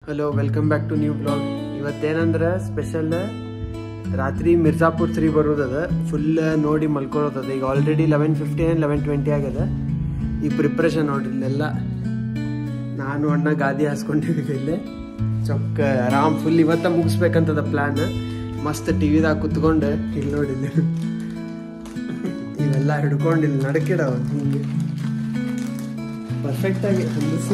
hello welcome back to new blog ಇವತ್ತೇನಂದ್ರೆ special ರಾತ್ರಿ Mirzapur three ಬರೋದದ ಫುಲ್ ನೋಡಿ ಮಲ್ಕೊಳ್ಳೋದದ ಈಗ already eleven fifteen eleven twenty ಆಗ್ಯದ ಈ ಪ್ರಿಪ್ರೇಷನ್ ನೋಡ್ರಿ ಇಲ್ಲೆಲ್ಲ ನಾನು ಅಣ್ಣ ಗಾದಿ ಹಾಸ್ಕೊಂಡಿದ್ದೀವಿ ಇಲ್ಲೇ ಚೊಕ್ಕ ಆರಾಮ್ ಫುಲ್ ಇವತ್ತ ಮುಗಿಸ್ಬೇಕಂತದ ಪ್ಲಾನ್ ಮಸ್ತ್ ಟಿ ವಿದಾಗ ಕುತ್ಕೊಂಡು ಇಲ್ಲಿ ನೋಡಿ ಇಲ್ಲಿ ಇವೆಲ್ಲ ಹಿಡ್ಕೊಂಡು ಇಲ್ಲಿ ನಡಕಿಡವ ಹಿಂಗೆ ಪರ್ಫೆಕ್ಟ್ ಆಗಿ ಹೊಂದಿಸಿ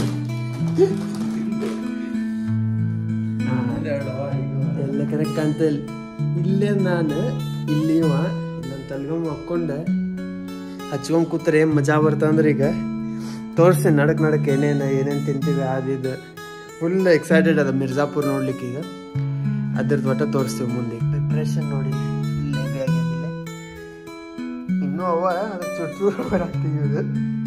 ಎಲ್ಲ ಕರೆಕ್ಟ್ ಅಂತ ಇಲ್ಲೇ ನಾನು ಇಲ್ಲಿ ಇವ ನನ್ನ ತಲ್ಗೊಂಡ್ ಹಾಕೊಂಡೆ ಹಚ್ಕೊಂಡ್ ಕೂತ್ರೆ ಏನ್ ಮಜಾ ಬರ್ತಂದ್ರೆ ಈಗ ತೋರಿಸಿ ನಡಕ್ ನಡಕ್ ಏನೇನು ಏನೇನು ತಿಂತೀವಿ ಅದು ಇದು ಫುಲ್ ಎಕ್ಸೈಟೆಡ್ ಅದ ಮಿರ್ಜಾಪುರ್ ನೋಡ್ಲಿಕ್ಕೆ ಈಗ ಅದ್ರದ್ದು ಒಟ್ಟ ತೋರಿಸ್ತೀವಿ ಮುಂದೆ ಪ್ರಿಪ್ರೇಷನ್ ನೋಡಿ ಫುಲ್ ಹೆವಿ ಆಗ್ಯದಿಲ್ಲ ಇನ್ನೂ ಅವ ಅದಕ್ಕೆ ಚೂರು ಚೂರು ಬರಾಕ್ತೀವಿ ಇದು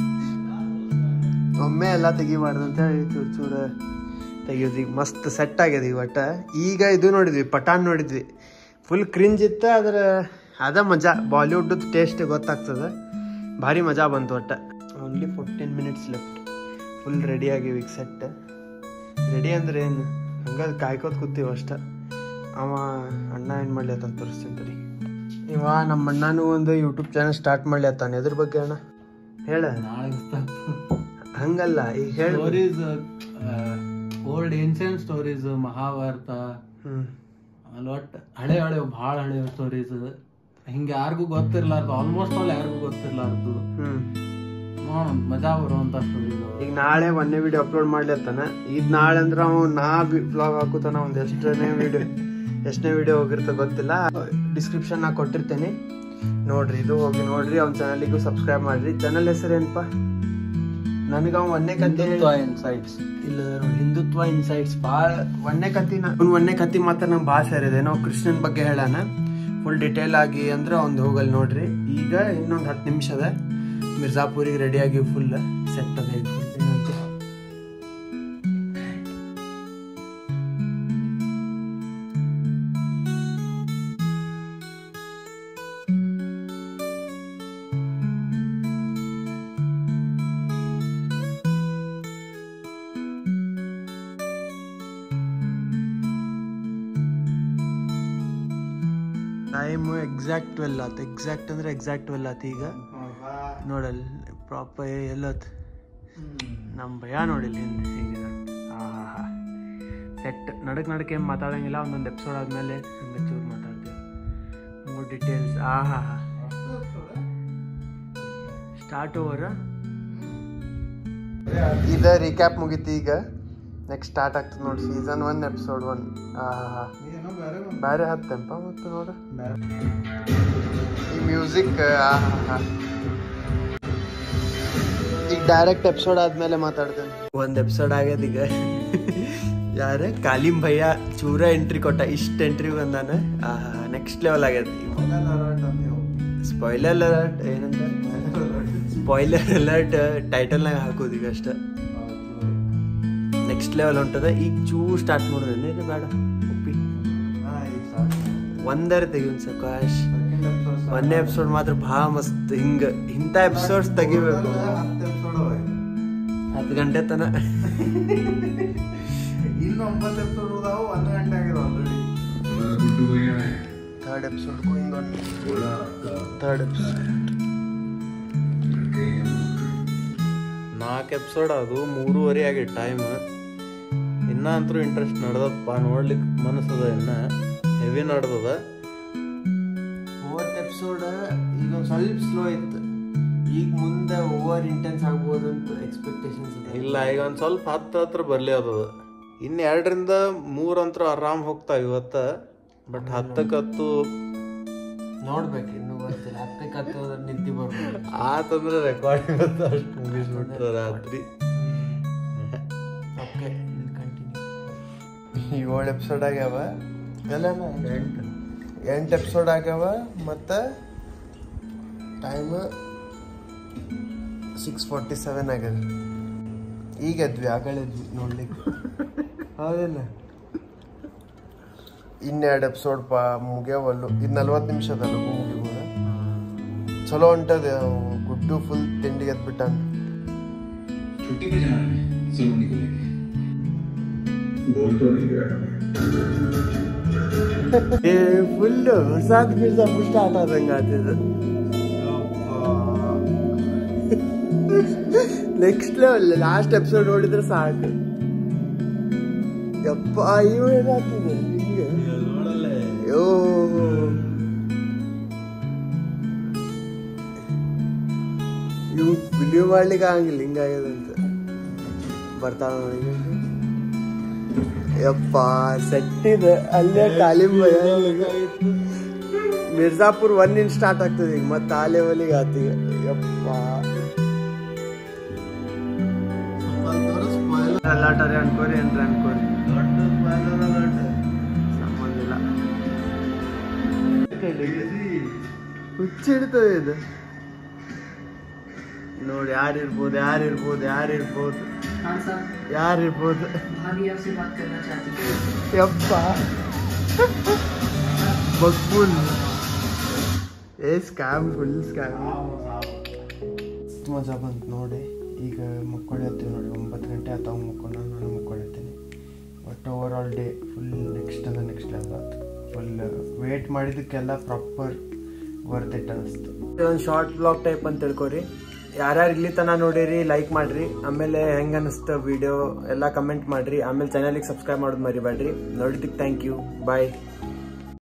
ಒಮ್ಮೆ ಎಲ್ಲ ತೆಗಿಬಾರ್ದು ಅಂತ ಹೇಳಿ ಚೂರು ಚೂರು ತೆಗಿಯೋದು ಈಗ ಮಸ್ತ್ ಸೆಟ್ ಆಗ್ಯದ ಈಗ ಒಟ್ಟ ಈಗ ಇದು ನೋಡಿದ್ವಿ ಪಠಾಣ್ ನೋಡಿದ್ವಿ ಫುಲ್ ಕ್ರಿಂಜ್ ಇತ್ತು ಅದ್ರ ಅದ ಮಜಾ ಬಾಲಿವುಡ್ ಟೇಸ್ಟ್ ಗೊತ್ತಾಗ್ತದ ಭಾರಿ ಮಜಾ ಬಂತು ಒಟ್ಟ only fourteen minutes left full ready ಆಗಿವಿ ಈಗ ಸೆಟ್ ರೆಡಿ ಅಂದ್ರೆ ಏನು ಹಂಗ ಕಾಯ್ಕೋತ ಕೂತೀವಿ ಅಷ್ಟ ಅವ ಅಣ್ಣ ಏನು ಮಾಡ್ಲತ್ತ ತೋರಿಸ್ತೀನಿ ರೀ ಇವ ನಮ್ಮ ಅಣ್ಣನೂ ಒಂದು ಯೂಟ್ಯೂಬ್ ಚಾನಲ್ ಸ್ಟಾರ್ಟ್ ಮಾಡ್ಲತ್ತಾನೆ ಎದ್ರ ಬಗ್ಗೆ ಅಣ್ಣ ಹೇಳ ಹಂಗಲ್ಲ ಈಗ ಹೇಳ stories old ancient stories Mahabharata hmm ಅಲ್ಲಿ ಒಟ್ಟು ಹಳೆ ಹಳೆ ಭಾಳ ಹಳೆ ಸ್ಟೋರೀಸ್ ಹಿಂಗೆ ಯಾರಿಗೂ ಗೊತ್ತಿರ್ಲಾರ್ದು ಆಲ್ಮೋಸ್ಟ್ ಆಲ್ ಯಾರಿಗೂ ಗೊತ್ತಿರ್ಲಾರ್ದು ಹ್ಮ್ ನೋಡೋಣ ಮಜಾ ಬರುವಂತ ಸ್ಟೋರೀಸ್ ಈಗ ನಾಳೆ ಒಂದೇ ವಿಡಿಯೋ ಅಪ್ಲೋಡ್ ಮಾಡ್ಲತ್ತಾನ ಈಗ ನಾಳೆ ಅಂದ್ರೆ ಅವ್ ನಾ ಬ್ಲಾಗ್ ಹಾಕುತ್ತಾನ ಒಂದ್ ಎಷ್ಟನೇ ವಿಡಿಯೋ ಎಷ್ಟನೇ ವಿಡಿಯೋ ಹೋಗಿರ್ತ ಗೊತ್ತಿಲ್ಲ ಡಿಸ್ಕ್ರಿಪ್ಷನ್ ನಾ ಕೊಟ್ಟಿರ್ತೇನೆ ನೋಡ್ರಿ ಇದು ಹೋಗಿ ನೋಡ್ರಿ ಅವ್ನ ಚಾನಲಿಗೂ ಸಬ್ಸ್ಕ್ರೈಬ್ ಮಾಡ್ರಿ ಚಾನಲ್ ಹೆಸರು ಏನಪ್ಪ ನನಗ ಅವ್ ಒಂದೇ ಕತೆ ಹಿಂದುತ್ವ ಇನ್ಸೈಟ್ಸ್ ಇಲ್ಲ ನೋಡಿ ಹಿಂದುತ್ವ ಇನ್ಸೈಟ್ಸ್ ಭಾಳ ಒಂದೇ ಕತ್ತಿನ ಅವ್ನು ಒಂದೇ ಕತ್ತಿ ಮಾತ್ರ ನಂಗೆ ಭಾಳ ಸೇರಿದೆ ನಾವು ಕೃಷ್ಣನ್ ಬಗ್ಗೆ ಹೇಳೋಣ ಫುಲ್ ಡಿಟೇಲ್ ಆಗಿ ಅಂದ್ರೆ ಅವ್ನು ಹೋಗಲ್ ನೋಡ್ರಿ ಈಗ ಇನ್ನೊಂದು ಹತ್ತು ನಿಮಿಷ ಅದ ಮಿರ್ಜಾಪುರಿಗೆ ರೆಡಿ ಆಗಿ ಫುಲ್ ಸೆಟ್ ಅದ ಈಗ ಫುಲ್ ಏನಂತ ಟೈಮ್ ಎಕ್ಸಾಕ್ಟ್ ಟ್ವೆಲ್ ಆತ ಎಕ್ಸಾಕ್ಟ್ ಅಂದ್ರೆ ಎಕ್ಸಾಕ್ಟ್ ಟ್ವೆಲ್ ಆತ ಈಗ ನೋಡಲ್ ಪ್ರಾಪರ್ ಎಲ್ಲತ್ ನಮ್ಮ ಭಯ ನೋಡಿಲ್ಲ ಹಿಂದೆ ಹೇಗಿದೆ ಹಾ ಹಾ ಹಾ ಸೆಟ್ ನಡಕ್ ನಡಕ್ಕೆ ಏನ್ ಮಾತಾಡಂಗಿಲ್ಲ ಒಂದೊಂದು ಎಪಿಸೋಡ್ ಆದ್ಮೇಲೆ ಹಂಗೆ ಚೂರು ಮಾತಾಡ್ತೀವಿ ಮೂರು ಡೀಟೇಲ್ಸ್ ಆ ಹಾ ಹಾ ಸ್ಟಾರ್ಟ್ ಓವರ್ ಇದ ರೀಕ್ಯಾಪ್ ಮುಗೀತಿ ಈಗ ನೆಕ್ಸ್ಟ್ ಸ್ಟಾರ್ಟ್ ಆಗ್ತದೆ ನೋಡಿ ಸೀಸನ್ ಒನ್ ಎಪಿಸೋಡ್ ಒನ್ ಆ ಹಾ ಹಾ ಬೇರೆ ಹತ್ತೆಂಪ ಮತ್ತು ನೋಡು ಈ ಮ್ಯೂಸಿಕ್ ಈಗ ಡೈರೆಕ್ಟ್ ಎಪಿಸೋಡ್ ಆದ್ಮೇಲೆ ಮಾತಾಡ್ತೇನೆ ಒಂದ್ ಎಪಿಸೋಡ್ ಆಗ್ಯದ ಈಗ ಯಾರ ಕಾಲಿಂ ಭಯ್ಯ ಚೂರ ಎಂಟ್ರಿ ಕೊಟ್ಟ ಇಷ್ಟ ಎಂಟ್ರಿ ಬಂದಾನ ನೆಕ್ಸ್ಟ್ ಲೆವೆಲ್ ಆಗ್ಯದ ಸ್ಪಾಯ್ಲರ್ ಅಲರ್ಟ್ ಏನಂತ ಸ್ಪಾಯ್ಲರ್ ಅಲರ್ಟ್ ಟೈಟಲ್ನಾಗ ಹಾಕೋದು ಈಗ ಅಷ್ಟ ನೆಕ್ಸ್ಟ್ ಲೆವೆಲ್ ಹೊಂಟದ ಈಗ ಚೂ ಸ್ಟಾರ್ಟ್ ಮಾಡೋದೇನೆ ಬೇಡ ಒಪ್ಪಿ ಒಂದರ ತೆಗಿಯೋನ್ ಸಕಾಶ್ ಒಂದೇ ಎಪಿಸೋಡ್ ಮಾತ್ರ ಭಾಳ ಮಸ್ತ್ ಹಿಂಗ ಇಂಥ ಎಪಿಸೋಡ್ಸ್ ತೆಗಿಬೇಕು ಹತ್ತು ಗಂಟೆ ತನ ಇನ್ನು ಒಂಬತ್ತು ಎಪಿಸೋಡ್ ಉಳಿದಾವು ಒಂದು ಗಂಟೆ ಆಗಿದೆ already third episode going on third episode ನಾಲ್ಕು ಎಪಿಸೋಡ್ ಅದು ಮೂರುವರೆ ಆಗಿ ಟೈಮ್ ಇನ್ನ ಅಂತೂ ಇಂಟ್ರೆಸ್ಟ್ ನಡ್ದಪ್ಪ ನೋಡ್ಲಿಕ್ಕೆ ಮನಸ್ಸದ ಇನ್ನ ಹೆವಿ ನಡ್ದದ ಫೋರ್ತ್ ಎಪಿಸೋಡ್ ಈಗ ಒಂದ್ ಸ್ವಲ್ಪ ಸ್ಲೋ ಇತ್ತು ಈಗ ಮುಂದೆ ಓವರ್ ಇಂಟೆನ್ಸ್ ಆಗ್ಬೋದು ಅಂತ ಎಕ್ಸ್ಪೆಕ್ಟೇಷನ್ಸ್ ಇಲ್ಲ ಈಗ ಒಂದ್ ಸ್ವಲ್ಪ ಹತ್ತು ಹತ್ರ ಬರ್ಲಿ ಅದದ ಇನ್ನು ಎರಡರಿಂದ ಮೂರ್ ಅಂತೂ ಆರಾಮ್ ಹೋಗ್ತಾವ ಇವತ್ತ ಬಟ್ ಹತ್ತಕ್ಕತ್ತು ನೋಡ್ಬೇಕು ಇನ್ನೂ ಗೊತ್ತಿಲ್ಲ ಹತ್ತಕ್ಕೆ ಹತ್ತು ನಿದ್ದೆ ಬರ್ಬೋದು ಆತಂದ್ರೆ ರೆಕಾರ್ಡ್ ಇವತ್ತು ಅಷ್ಟು ಮುಗಿಸ್ಬಿಟ್ರ ರಾತ್ರಿ ಓಕೆ ಕಂಟಿನ್ಯೂ ಏಳು ಎಪಿಸೋಡ್ ಆಗ್ಯಾವ ಎಲ್ಲ ಎಂಟು ಎಂಟು ಎಪಿಸೋಡ್ ಆಗ್ಯಾವ ಮತ್ತು ಟೈಮ್ ಸಿಕ್ಸ್ ಫೋರ್ಟಿ ಸೆವೆನ್ ಆಗ್ಯದ ಈಗ ಎದ್ವಿ ಆಗಳಿದ್ವಿ ನೋಡ್ಲಿಕ್ಕೆ ಹೌದಿಲ್ಲ ಇನ್ನೆರಡು ಎಪಿಸೋಡ್ ಪಾ ಮುಗಿಯವಲ್ಲು ಇದು ನಲ್ವತ್ತು ನಿಮಿಷದಲ್ಲ ಮುಗಿಬೋದ ಚಲೋ ಹೊಂಟದ ಗುಡ್ಡು ಫುಲ್ ತಿಂಡಿ ಎದ್ಬಿಟ್ಟಾನ छुट्टी पे जाना है सलोनी को लेके ಏ ಫುಲ್ ಹೊಸಾದ್ ಗಿರ್ಸ ಫುಲ್ ಸ್ಟಾರ್ಟ್ ಆದಂಗ ಆತಿದ್ದು ನೆಕ್ಸ್ಟ್ ಲೆವೆಲ್ ಲಾಸ್ಟ್ ಎಪಿಸೋಡ್ ನೋಡಿದ್ರೆ ಸಾಕು ಯಪ್ಪ ಇವ ಏನಾಗ್ತಿದೆ ಹಿಂಗೆ ಅಯ್ಯೋ ಇವು ವಿಡಿಯೋ ಮಾಡ್ಲಿಕ್ಕೆ ಆಗಂಗಿಲ್ಲ ಹಿಂಗಾಗ್ಯದಂತ ಬರ್ತಾವ ನೋಡಿ ಯಪ್ಪ ಸೆಟ್ ಇದೆ ಅಲ್ಲೇ ಕಾಲಿಂಬ ಮಿರ್ಜಾಪುರ್ ಒನ್ ಇನ್ ಸ್ಟಾರ್ಟ್ ಆಗ್ತದೆ ಈಗ ಮತ್ತೆ ಆ ಲೆವೆಲಿಗೆ ಆತೀಗ ಯಪ್ಪ ಅಲ್ಲಾಟರಿ ಅನ್ಕೋರಿ ಏನ್ರಿ ಅನ್ಕೋರಿ ಸಂಬಂಧ ಇಲ್ಲ ಹುಚ್ಚಿಡ್ತದೆ ಇದು ನೋಡಿ ಯಾರಿರ್ಬೋದು ಯಾರಿರ್ಬೋದು ಯಾರಿರ್ಬೋದು खान साहब ಯಾರಿರ್ಬೋದು भाभी आपसे बात करना चाहती है ಯಪ್ಪ ಮಕ್ಬುಲ್ ಏ ಸ್ಕ್ಯಾಮ್ ಫುಲ್ ಸ್ಕ್ಯಾಮ್ ಮಜಾ ಬಂತು ನೋಡಿ ಈಗ ಮಕ್ಕೊಳ್ಳತ್ತೀವಿ ನೋಡಿ ಒಂಬತ್ತು ಗಂಟೆ ಆತಾವ ಮಕ್ಕೊಂಡು ನಾನು ಮಕ್ಕೊಳ್ಳತ್ತೀನಿ but overall day full next ಅದು ನೆಕ್ಸ್ಟ್ ಲೆವೆಲ್ ಆಯ್ತು ಫುಲ್ ವೇಟ್ ಮಾಡಿದ್ದಕ್ಕೆಲ್ಲ ಪ್ರಾಪರ್ ವರ್ತ್ ಇಟ್ ಅನಿಸ್ತು ಒಂದು ಶಾರ್ಟ್ ಬ್ಲಾಗ್ ಟೈಪ್ ಅಂತ ತಿಳ್ಕೊರಿ ಯಾರ್ಯಾರು ಇಲ್ಲಿ ತನಕ ನೋಡಿರಿ ಲೈಕ್ ಮಾಡ್ರಿ ಆಮೇಲೆ ಹೆಂಗ ಅನಿಸ್ತು ವಿಡಿಯೋ ಎಲ್ಲ ಕಮೆಂಟ್ ಮಾಡ್ರಿ ಆಮೇಲೆ ಚಾನಲಿಗೆ ಸಬ್ಸ್ಕ್ರೈಬ್ ಮಾಡೋದು ಮರಿಬೇಡ್ರಿ ನೋಡಿದ್ದಕ್ಕೆ ಥ್ಯಾಂಕ್ ಯು ಬಾಯ್